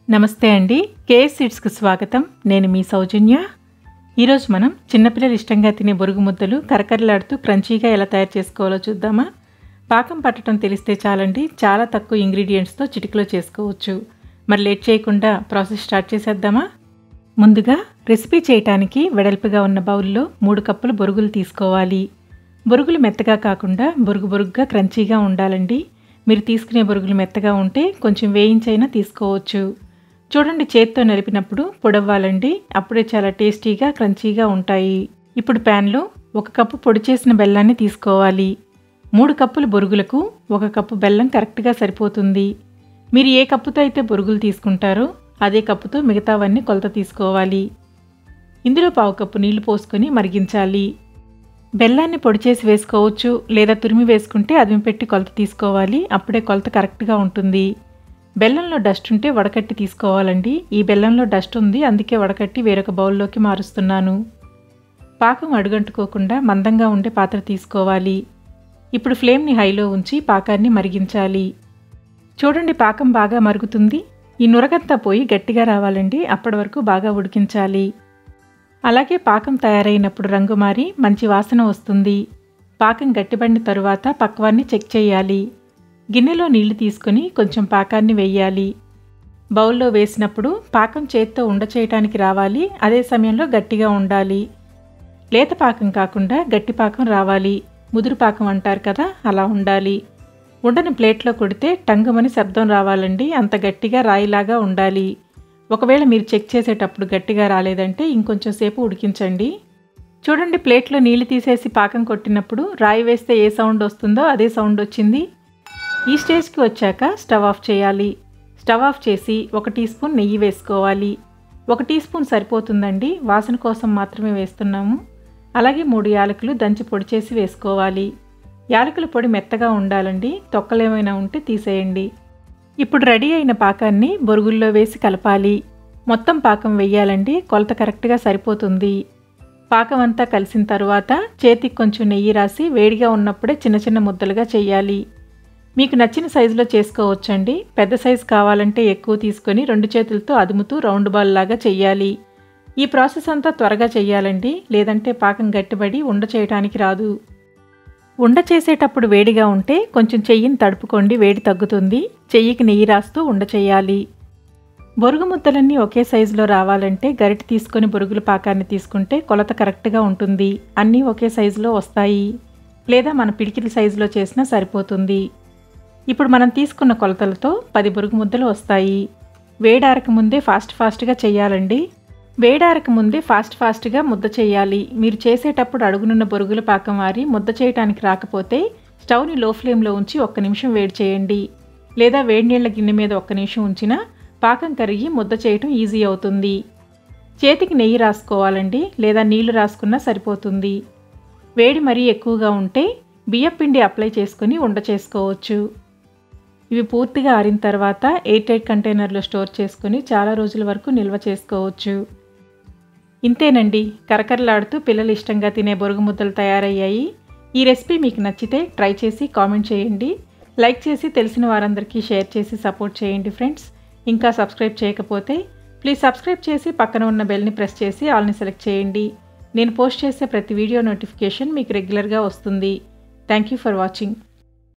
నమస్తే అండి కేఎస్ సీడ్స్కి స్వాగతం నేను మీ సౌజన్య ఈరోజు మనం చిన్నపిల్లలు ఇష్టంగా తినే బొరుగు ముద్దలు కరకరలాడుతూ క్రంచీగా ఎలా తయారు చేసుకోవాలో చూద్దామా పాకం పట్టడం తెలిస్తే చాలండి చాలా తక్కువ ఇంగ్రీడియంట్స్తో చిటికలో చేసుకోవచ్చు మరి లేట్ చేయకుండా ప్రాసెస్ స్టార్ట్ చేసేద్దామా ముందుగా రెసిపీ చేయటానికి వెడల్పుగా ఉన్న బౌల్లో మూడు కప్పులు బొరుగులు తీసుకోవాలి బొరుగులు మెత్తగా కాకుండా బొరుగు బొరుగుగా క్రంచీగా ఉండాలండి మీరు తీసుకునే బొరుగులు మెత్తగా ఉంటే కొంచెం వేయించైనా తీసుకోవచ్చు చూడండి చేత్తో నలిపినప్పుడు పొడవ్వాలండి అప్పుడే చాలా టేస్టీగా క్రంచీగా ఉంటాయి ఇప్పుడు ప్యాన్లో ఒక కప్పు పొడి చేసిన బెల్లాన్ని తీసుకోవాలి మూడు కప్పుల బొరుగులకు ఒక కప్పు బెల్లం కరెక్ట్గా సరిపోతుంది మీరు ఏ కప్పుతో అయితే బొరుగులు తీసుకుంటారో అదే కప్పుతో మిగతావన్నీ కొలత తీసుకోవాలి ఇందులో పావు కప్పు నీళ్లు పోసుకొని మరిగించాలి బెల్లాన్ని పొడి చేసి వేసుకోవచ్చు లేదా తురిమి వేసుకుంటే అదిమి పెట్టి కొలత తీసుకోవాలి అప్పుడే కొలత కరెక్ట్గా ఉంటుంది బెల్లంలో డస్ట్ ఉంటే వడకట్టి తీసుకోవాలండి ఈ బెల్లంలో డస్ట్ ఉంది అందుకే వడకట్టి వేరొక బౌల్లోకి మారుస్తున్నాను పాకం అడుగంటుకోకుండా మందంగా ఉండే పాత్ర తీసుకోవాలి ఇప్పుడు ఫ్లేమ్ని హైలో ఉంచి పాకాన్ని మరిగించాలి చూడండి పాకం బాగా మరుగుతుంది ఈ నురగంతా పోయి గట్టిగా రావాలండి అప్పటి వరకు బాగా ఉడికించాలి అలాగే పాకం తయారైనప్పుడు రంగు మారి మంచి వాసన వస్తుంది పాకం గట్టిపడిన తరువాత పక్వాన్ని చెక్ చేయాలి గిన్నెలో నీళ్లు తీసుకొని కొంచెం పాకాన్ని వేయాలి బౌల్లో వేసినప్పుడు పాకం చేత్తో ఉండ చేయటానికి రావాలి అదే సమయంలో గట్టిగా ఉండాలి లేత పాకం కాకుండా గట్టి పాకం రావాలి ముదురు పాకం అంటారు కదా అలా ఉండాలి ఉండని ప్లేట్లో కొడితే టంగుమని శబ్దం రావాలండి అంత గట్టిగా రాయిలాగా ఉండాలి ఒకవేళ మీరు చెక్ చేసేటప్పుడు గట్టిగా రాలేదంటే ఇంకొంచెం సేపు ఉడికించండి చూడండి ప్లేట్లో నీళ్లు తీసేసి పాకం కొట్టినప్పుడు రాయి వేస్తే ఏ సౌండ్ వస్తుందో అదే సౌండ్ వచ్చింది ఈ స్టేజ్కి వచ్చాక స్టవ్ ఆఫ్ చేయాలి స్టవ్ ఆఫ్ చేసి ఒక టీ స్పూన్ నెయ్యి వేసుకోవాలి ఒక టీ స్పూన్ సరిపోతుందండి వాసన కోసం మాత్రమే వేస్తున్నాము అలాగే మూడు యాలకులు దంచి పొడి చేసి వేసుకోవాలి యాలకుల పొడి మెత్తగా ఉండాలండి తొక్కలేమైనా ఉంటే తీసేయండి ఇప్పుడు రెడీ అయిన పాకాన్ని బొరుగుల్లో వేసి కలపాలి మొత్తం పాకం వెయ్యాలండి కొలత కరెక్ట్గా సరిపోతుంది పాకం అంతా కలిసిన తరువాత చేతికి కొంచెం నెయ్యి రాసి వేడిగా ఉన్నప్పుడే చిన్న చిన్న ముద్దలుగా చేయాలి మీకు నచ్చిన సైజులో చేసుకోవచ్చండి పెద్ద సైజు కావాలంటే ఎక్కువ తీసుకొని రెండు చేతులతో అదుముతూ రౌండ్ బాల్ లాగా చెయ్యాలి ఈ ప్రాసెస్ అంతా త్వరగా చెయ్యాలండి లేదంటే పాకం గట్టిబడి ఉండ చేయటానికి రాదు ఉండ చేసేటప్పుడు వేడిగా ఉంటే కొంచెం చెయ్యిని తడుపుకోండి వేడి తగ్గుతుంది చెయ్యికి నెయ్యి రాస్తూ ఉండ చేయాలి బొరుగు ముద్దలన్నీ ఒకే సైజులో రావాలంటే గరిటె తీసుకొని బొరుగుల పాకాన్ని తీసుకుంటే కొలత కరెక్ట్గా ఉంటుంది అన్నీ ఒకే సైజులో వస్తాయి లేదా మన పిడికిలి సైజులో చేసినా సరిపోతుంది ఇప్పుడు మనం తీసుకున్న కొలతలతో పది బొరుగు ముద్దలు వస్తాయి వేడారక ముందే ఫాస్ట్ ఫాస్ట్గా చేయాలండి వేడారక ముందే ఫాస్ట్ ఫాస్ట్గా ముద్ద చేయాలి మీరు చేసేటప్పుడు అడుగునున్న బొరుగుల పాకం వారి ముద్ద చేయటానికి రాకపోతే స్టవ్ని లో ఫ్లేమ్లో ఉంచి ఒక్క నిమిషం వేడి చేయండి లేదా వేడి నీళ్ళ గిన్నె మీద ఒక్క నిమిషం ఉంచినా పాకం కరిగి ముద్ద చేయటం ఈజీ అవుతుంది చేతికి నెయ్యి రాసుకోవాలండి లేదా నీళ్లు రాసుకున్నా సరిపోతుంది వేడి మరీ ఎక్కువగా ఉంటే బియ్యపిండి అప్లై చేసుకుని ఉండ చేసుకోవచ్చు ఇవి పూర్తిగా ఆరిన తర్వాత ఎయిర్ టైట్ కంటైనర్లో స్టోర్ చేసుకుని చాలా రోజుల వరకు నిల్వ చేసుకోవచ్చు ఇంతేనండి కరకరలాడుతూ పిల్లలు ఇష్టంగా తినే బొరుగు ముద్దలు తయారయ్యాయి ఈ రెసిపీ మీకు నచ్చితే ట్రై చేసి కామెంట్ చేయండి లైక్ చేసి తెలిసిన వారందరికీ షేర్ చేసి సపోర్ట్ చేయండి ఫ్రెండ్స్ ఇంకా సబ్స్క్రైబ్ చేయకపోతే ప్లీజ్ సబ్స్క్రైబ్ చేసి పక్కన ఉన్న బెల్ని ప్రెస్ చేసి ఆల్ని సెలెక్ట్ చేయండి నేను పోస్ట్ చేసే ప్రతి వీడియో నోటిఫికేషన్ మీకు రెగ్యులర్గా వస్తుంది థ్యాంక్ యూ ఫర్ వాచింగ్